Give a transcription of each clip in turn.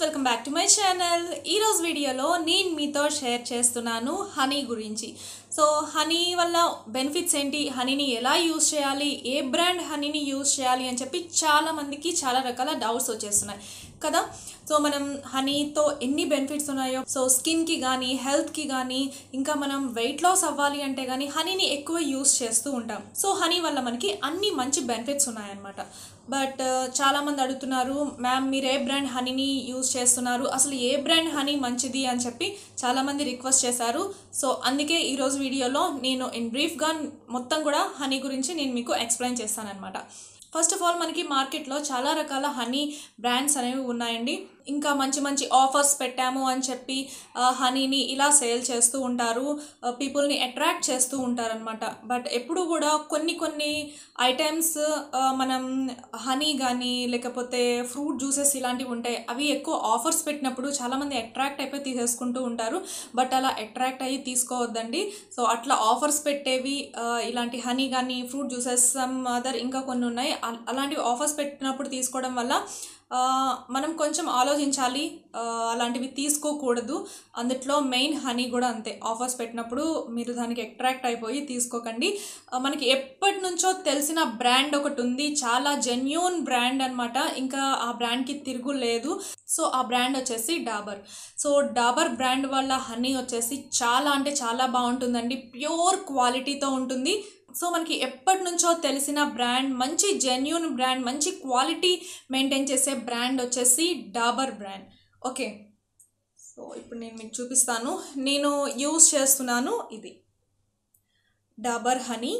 welcome back to my channel ఈరోజు వీడియోలో నేను మీతో షేర్ చేస్తున్నాను హనీ గురించి సో హనీ వల్ల బెనిఫిట్స్ ఏంటి హనీని ఎలా యూస్ చేయాలి ఏ బ్రాండ్ హనీని యూస్ చేయాలి అని చెప్పి చాలా మందికి చాలా రకాల డౌట్స్ వచ్చేస్తున్నాయి కదా సో మనం హనీతో ఎన్ని బెనిఫిట్స్ ఉన్నాయో సో స్కిన్కి కానీ హెల్త్కి కానీ ఇంకా మనం వెయిట్ లాస్ అవ్వాలి అంటే కానీ హనీని ఎక్కువ యూస్ చేస్తూ ఉంటాం సో హనీ వల్ల మనకి అన్ని మంచి బెనిఫిట్స్ ఉన్నాయన్నమాట బట్ చాలామంది అడుగుతున్నారు మ్యామ్ మీరు ఏ బ్రాండ్ హనీని యూస్ చేస్తున్నారు అసలు ఏ బ్రాండ్ హనీ మంచిది అని చెప్పి చాలామంది రిక్వెస్ట్ చేశారు సో అందుకే ఈరోజు వీడియోలో నేను ఇన్ బ్రీఫ్గా మొత్తం కూడా హనీ గురించి నేను మీకు ఎక్స్ప్లెయిన్ చేస్తానన్నమాట ఫస్ట్ ఆఫ్ ఆల్ మనకి మార్కెట్లో చాలా రకాల హనీ బ్రాండ్స్ అనేవి ఉన్నాయండి ఇంకా మంచి మంచి ఆఫర్స్ పెట్టాము అని చెప్పి ఆ, హనీని ఇలా సేల్ చేస్తూ ఉంటారు పీపుల్ని అట్రాక్ట్ చేస్తూ ఉంటారనమాట బట్ ఎప్పుడు కూడా కొన్ని కొన్ని ఐటమ్స్ మనం హనీ కానీ లేకపోతే ఫ్రూట్ జ్యూసెస్ ఇలాంటివి ఉంటాయి అవి ఎక్కువ ఆఫర్స్ పెట్టినప్పుడు చాలామంది అట్రాక్ట్ అయిపోయి తీసేసుకుంటూ ఉంటారు బట్ అలా అట్రాక్ట్ అయ్యి తీసుకోవద్దండి సో అట్లా ఆఫర్స్ పెట్టేవి ఆ, ఇలాంటి హనీ కానీ ఫ్రూట్ జ్యూసెస్ సమ్ అదర్ ఇంకా కొన్ని ఉన్నాయి అ- అలాంటివి ఆఫర్స్ పెట్టినప్పుడు తీసుకోవడం వల్ల ఆ, మనం కొంచెం ఆలోచించాలి ఆ, అలాంటివి తీసుకోకూడదు అందుట్లో మెయిన్ హనీ కూడా అంతే ఆఫర్స్ పెట్టినప్పుడు మీరు దానికి అట్రాక్ట్ అయిపోయి తీసుకోకండి ఆ, మనకి ఎప్పటి నుంచో తెలిసిన బ్రాండ్ ఒకటి ఉంది చాలా జెన్యూన్ బ్రాండ్ అన్నమాట ఇంకా ఆ బ్రాండ్కి తిరుగు లేదు సో ఆ బ్రాండ్ వచ్చేసి డాబర్ సో డాబర్ బ్రాండ్ వల్ల హనీ వచ్చేసి చాలా అంటే చాలా బాగుంటుందండి ప్యూర్ క్వాలిటీతో ఉంటుంది సో మనకి ఎప్పటి నుంచో తెలిసిన బ్రాండ్ మంచి జెన్యూన్ బ్రాండ్ మంచి క్వాలిటీ మెయింటైన్ చేసే బ్రాండ్ వచ్చేసి డాబర్ బ్రాండ్ ఓకే సో ఇప్పుడు నేను మీకు చూపిస్తాను నేను యూస్ చేస్తున్నాను ఇది డాబర్ హనీ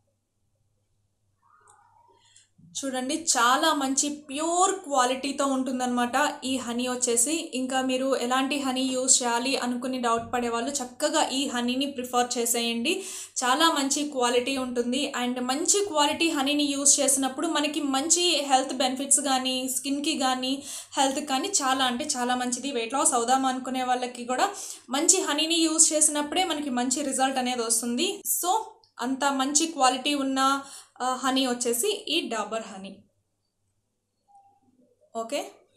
చూడండి చాలా మంచి ప్యూర్ క్వాలిటీతో ఉంటుందన్నమాట ఈ హనీ వచ్చేసి ఇంకా మీరు ఎలాంటి హనీ యూస్ చేయాలి అనుకుని డౌట్ పడే వాళ్ళు చక్కగా ఈ హనీని ప్రిఫర్ చేసేయండి చాలా మంచి క్వాలిటీ ఉంటుంది అండ్ మంచి క్వాలిటీ హనీని యూస్ చేసినప్పుడు మనకి మంచి హెల్త్ బెనిఫిట్స్ కానీ స్కిన్కి కానీ హెల్త్కి కానీ చాలా అంటే చాలా మంచిది వెయిట్ లాస్ అవుదాం అనుకునే వాళ్ళకి కూడా మంచి హనీని యూస్ చేసినప్పుడే మనకి మంచి రిజల్ట్ అనేది వస్తుంది సో అంత మంచి క్వాలిటీ ఉన్న ఆ, హనీ వచ్చేసి ఈ డాబర్ హనీ ఓకే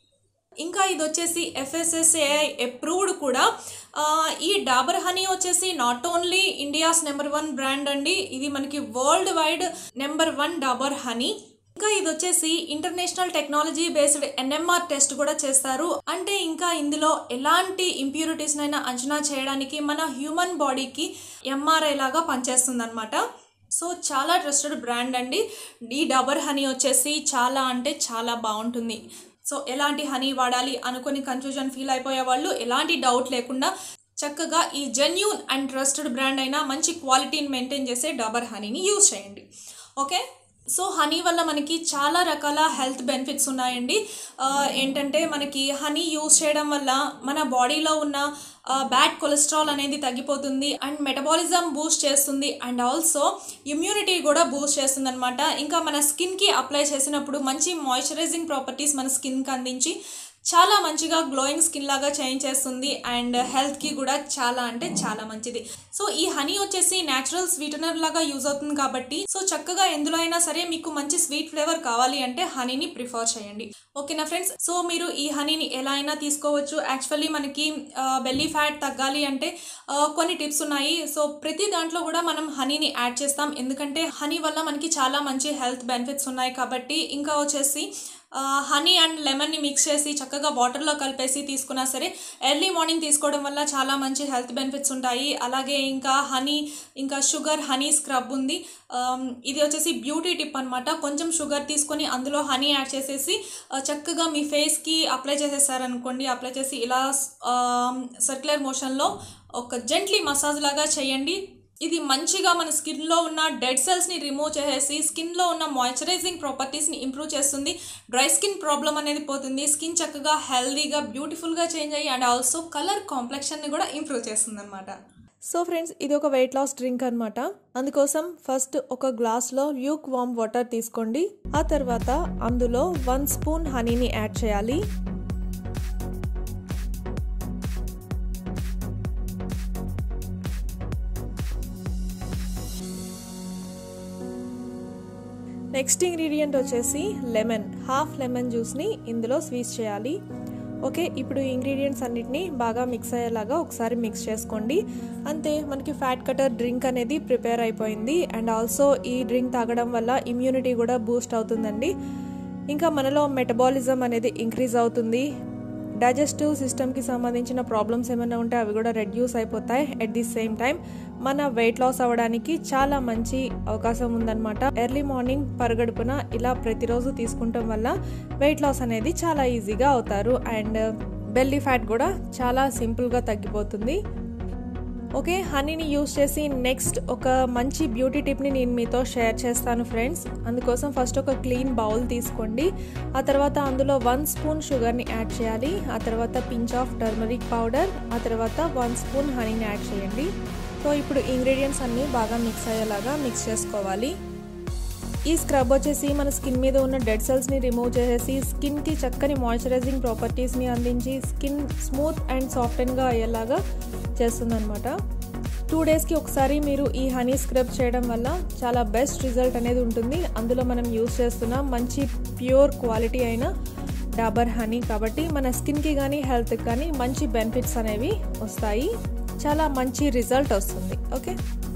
ఇంకా ఇది వచ్చేసి ఎఫ్ఎస్ఎస్ఏఐ అప్రూవ్డ్ కూడా ఆ, ఈ డాబర్ హనీ వచ్చేసి not only India's number one brand అండి ఇది మనకి world wide number one Dabur honey ఇంకా ఇది వచ్చేసి international technology based NMR test కూడా చేస్తారు అంటే ఇంకా ఇందులో ఎలాంటి ఇంప్యూరిటీస్ అయినా అంచనా చేయడానికి మన హ్యూమన్ బాడీకి ఎంఆర్ఐ లాగా పనిచేస్తుంది సో చాలా ట్రస్టెడ్ బ్రాండ్ అండి ఈ డబర్ హనీ వచ్చేసి చాలా అంటే చాలా బాగుంటుంది సో ఎలాంటి హనీ వాడాలి అనుకొని కన్ఫ్యూజన్ ఫీల్ అయిపోయే వాళ్ళు ఎలాంటి డౌట్ లేకుండా చక్కగా ఈ జెన్యూన్ అండ్ ట్రస్టెడ్ బ్రాండ్ అయినా మంచి క్వాలిటీని మెయింటైన్ చేసే డబర్ హనీని యూజ్ చేయండి ఓకే సో హనీ వల్ల మనకి చాలా రకాల హెల్త్ బెనిఫిట్స్ ఉన్నాయండి ఆ, ఏంటంటే మనకి హనీ యూస్ చేయడం వల్ల మన బాడీలో ఉన్న బ్యాడ్ కొలెస్ట్రాల్ అనేది తగ్గిపోతుంది అండ్ మెటబాలిజం బూస్ట్ చేస్తుంది అండ్ ఆల్సో ఇమ్యూనిటీ కూడా బూస్ట్ చేస్తుంది అనమాట ఇంకా మన స్కిన్కి అప్లై చేసినప్పుడు మంచి మాయిశ్చరైజింగ్ ప్రాపర్టీస్ మన స్కిన్కి అందించి చాలా మంచిగా గ్లోయింగ్ స్కిన్ లాగా చేంజ్ చేస్తుంది అండ్ హెల్త్కి కూడా చాలా అంటే చాలా మంచిది సో ఈ హనీ వచ్చేసి న్యాచురల్ స్వీటనర్ లాగా యూజ్ అవుతుంది కాబట్టి సో చక్కగా ఎందులో అయినా సరే మీకు మంచి స్వీట్ ఫ్లేవర్ కావాలి అంటే హనీని ప్రిఫర్ చేయండి ఓకేనా ఫ్రెండ్స్ సో మీరు ఈ హనీని ఎలా అయినా తీసుకోవచ్చు యాక్చువల్లీ మనకి బెల్లీ ఫ్యాట్ తగ్గాలి అంటే ఆ, కొన్ని టిప్స్ ఉన్నాయి సో ప్రతి దాంట్లో కూడా మనం హనీని యాడ్ చేస్తాం ఎందుకంటే హనీ వల్ల మనకి చాలా మంచి హెల్త్ బెనిఫిట్స్ ఉన్నాయి కాబట్టి ఇంకా వచ్చేసి హనీ అండ్ లెమన్ని మిక్స్ చేసి చక్కగా వాటర్లో కలిపేసి తీసుకున్నా సరే ఎర్లీ మార్నింగ్ తీసుకోవడం వల్ల చాలా మంచి హెల్త్ బెనిఫిట్స్ ఉంటాయి అలాగే ఇంకా హనీ ఇంకా షుగర్ హనీ స్క్రబ్ ఉంది ఆమ్, ఇది వచ్చేసి బ్యూటీ టిప్ అనమాట కొంచెం షుగర్ తీసుకొని అందులో హనీ యాడ్ చేసేసి ఆ, చక్కగా మీ ఫేస్కి అప్లై చేసేసారనుకోండి అప్లై చేసి ఇలా సర్క్యులర్ మోషన్లో ఒక జెంట్లీ మసాజ్ లాగా చేయండి ఇది మంచిగా మన స్కిన్లో ఉన్న డెడ్ సెల్స్ని రిమూవ్ చేసేసి స్కిన్లో ఉన్న మాయిశ్చరైజింగ్ ప్రాపర్టీస్ని ఇంప్రూవ్ చేస్తుంది డ్రై స్కిన్ ప్రాబ్లం అనేది పోతుంది స్కిన్ చక్కగా హెల్దీగా బ్యూటిఫుల్గా చేంజ్ అయ్యి అండ్ ఆల్సో కలర్ కాంప్లెక్షన్ని కూడా ఇంప్రూవ్ చేస్తుంది అనమాట సో ఫ్రెండ్స్ ఇది ఒక వెయిట్ లాస్ డ్రింక్ అనమాట అందుకోసం ఫస్ట్ ఒక గ్లాస్లో ల్యూక్ వామ్ వాటర్ తీసుకోండి ఆ తర్వాత అందులో వన్ స్పూన్ హనీని యాడ్ చేయాలి నెక్స్ట్ ఇంగ్రీడియంట్ వచ్చేసి లెమన్ హాఫ్ లెమన్ జ్యూస్ని ఇందులో స్వీజ్ చేయాలి ఓకే ఇప్పుడు ఇంగ్రీడియంట్స్ అన్నిటిని బాగా మిక్స్ అయ్యేలాగా ఒకసారి మిక్స్ చేసుకోండి అంతే మనకి ఫ్యాట్ కటర్ డ్రింక్ అనేది ప్రిపేర్ అయిపోయింది అండ్ ఆల్సో ఈ డ్రింక్ తాగడం వల్ల ఇమ్యూనిటీ కూడా బూస్ట్ అవుతుందండి ఇంకా మనలో మెటబాలిజం అనేది ఇంక్రీజ్ అవుతుంది డైజెస్టివ్ సిస్టమ్కి సంబంధించిన ప్రాబ్లమ్స్ ఏమైనా ఉంటే అవి కూడా రెడ్యూస్ అయిపోతాయి అట్ ది సేమ్ టైం మన వెయిట్ లాస్ అవ్వడానికి చాలా మంచి అవకాశం ఉందన్నమాట ఎర్లీ మార్నింగ్ పరగడుపున ఇలా ప్రతిరోజు తీసుకుంటాం వల్ల వెయిట్ లాస్ అనేది చాలా ఈజీగా అవుతారు అండ్ బెల్లీ ఫ్యాట్ కూడా చాలా సింపుల్గా తగ్గిపోతుంది ఓకే హనీని యూస్ చేసి నెక్స్ట్ ఒక మంచి బ్యూటీ టిప్ని నేను మీతో షేర్ చేస్తాను ఫ్రెండ్స్ అందుకోసం ఫస్ట్ ఒక క్లీన్ బౌల్ తీసుకోండి ఆ తర్వాత అందులో వన్ స్పూన్ షుగర్ని యాడ్ చేయాలి ఆ తర్వాత పించ్ ఆఫ్ టర్మరిక్ పౌడర్ ఆ తర్వాత వన్ స్పూన్ హనీని యాడ్ చేయండి సో ఇప్పుడు ఇంగ్రీడియంట్స్ అన్నీ బాగా మిక్స్ అయ్యేలాగా మిక్స్ చేసుకోవాలి ఈ స్క్రబ్ వచ్చేసి మన స్కిన్ మీద ఉన్న డెడ్ సెల్స్ని రిమూవ్ చేసేసి స్కిన్కి చక్కని మాయిశ్చరైజింగ్ ప్రాపర్టీస్ని అందించి స్కిన్ స్మూత్ అండ్ సాఫ్ట్గా అయ్యేలాగా చేస్తుందన్నమాట టూ డేస్కి ఒకసారి మీరు ఈ హనీ స్క్రబ్ చేయడం వల్ల చాలా బెస్ట్ రిజల్ట్ అనేది ఉంటుంది అందులో మనం యూస్ చేస్తున్న మంచి ప్యూర్ క్వాలిటీ అయిన డాబర్ హనీ కాబట్టి మన స్కిన్కి కానీ హెల్త్కి కానీ మంచి బెనిఫిట్స్ అనేవి వస్తాయి చాలా మంచి రిజల్ట్ వస్తుంది ఓకే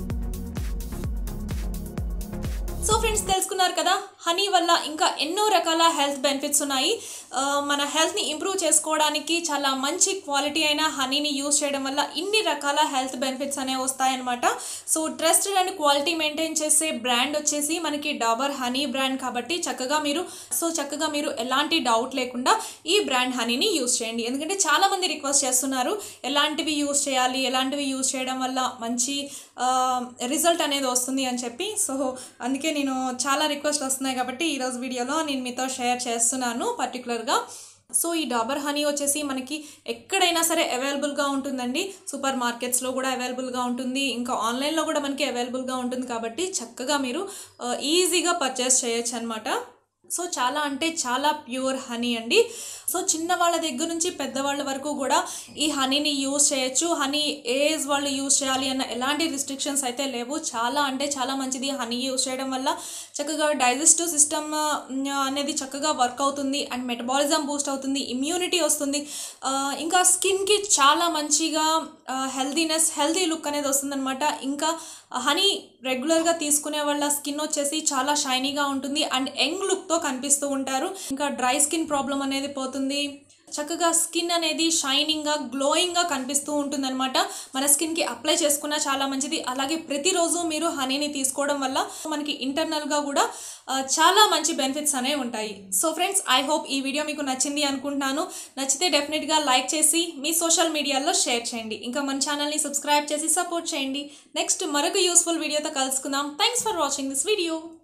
సో ఫ్రెండ్స్ తెలుసుకున్నారు కదా హనీ వల్ల ఇంకా ఎన్నో రకాల హెల్త్ బెనిఫిట్స్ ఉన్నాయి ఆ, మన హెల్త్ని ఇంప్రూవ్ చేసుకోవడానికి చాలా మంచి క్వాలిటీ అయిన హనీని యూస్ చేయడం వల్ల ఇన్ని రకాల హెల్త్ బెనిఫిట్స్ అనేవి వస్తాయన్నమాట so trusted and quality maintain చేసే బ్రాండ్ వచ్చేసి మనకి డాబర్ హనీ బ్రాండ్ కాబట్టి చక్కగా మీరు సో చక్కగా మీరు ఎలాంటి డౌట్ లేకుండా ఈ బ్రాండ్ హనీని యూస్ చేయండి ఎందుకంటే చాలా మంది రిక్వెస్ట్ చేస్తున్నారు ఎలాంటివి యూస్ చేయాలి ఎలాంటివి యూస్ చేయడం వల్ల మంచి రిజల్ట్ అనేది వస్తుంది అని చెప్పి సో అందుకే నేను చాలా రిక్వెస్ట్ వస్తున్నాయి కాబట్టి ఈరోజు వీడియోలో నేను మీతో షేర్ చేస్తున్నాను పర్టికులర్గా సో ఈ డాబర్ హనీ వచ్చేసి మనకి ఎక్కడైనా సరే అవైలబుల్గా ఉంటుందండి సూపర్ మార్కెట్స్లో కూడా అవైలబుల్గా ఉంటుంది ఇంకా ఆన్లైన్లో కూడా మనకి అవైలబుల్గా ఉంటుంది కాబట్టి చక్కగా మీరు ఆ, ఈజీగా పర్చేస్ చేయొచ్చు అనమాట సో చాలా అంటే చాలా ప్యూర్ హనీ అండి సో చిన్న వాళ్ళ దగ్గర నుంచి పెద్దవాళ్ళ వరకు కూడా ఈ హనీని యూస్ చేయొచ్చు హనీ ఏజ్ వాళ్ళు యూస్ చేయాలి అన్న ఎలాంటి రిస్ట్రిక్షన్స్ అయితే లేవు చాలా అంటే చాలా మంచిది హనీ యూస్ చేయడం వల్ల చక్కగా డైజెస్టివ్ సిస్టమ్ అనేది చక్కగా వర్క్ అవుతుంది అండ్ మెటబాలిజం బూస్ట్ అవుతుంది ఇమ్యూనిటీ వస్తుంది ఆ, ఇంకా స్కిన్కి చాలా మంచిగా హెల్దీనెస్ హెల్దీ లుక్ అనేది వస్తుందన్నమాట ఇంకా హనీ రెగ్యులర్గా తీసుకునే వాళ్ళ స్కిన్ వచ్చేసి చాలా షైనీగా ఉంటుంది అండ్ యంగ్ లుక్తో కనిపిస్తూ ఉంటారు ఇంకా డ్రై స్కిన్ ప్రాబ్లం అనేది పోతుంది చక్కగా స్కిన్ అనేది షైనింగ్గా గ్లోయింగ్గా కనిపిస్తూ ఉంటుందన్నమాట మన స్కిన్కి అప్లై చేసుకున్న చాలా మంచిది అలాగే ప్రతిరోజు మీరు హనీని తీసుకోవడం వల్ల మనకి ఇంటర్నల్గా కూడా ఆ, చాలా మంచి బెనిఫిట్స్ అనేవి ఉంటాయి సో ఫ్రెండ్స్ ఐ హోప్ ఈ వీడియో మీకు నచ్చింది అనుకుంటున్నాను నచ్చితే డెఫినెట్గా లైక్ చేసి మీ సోషల్ మీడియాలో షేర్ చేయండి ఇంకా మన ఛానల్ని సబ్స్క్రైబ్ చేసి సపోర్ట్ చేయండి నెక్స్ట్ మరొక యూస్ఫుల్ వీడియోతో కలుసుకుందాం thanks for watching this video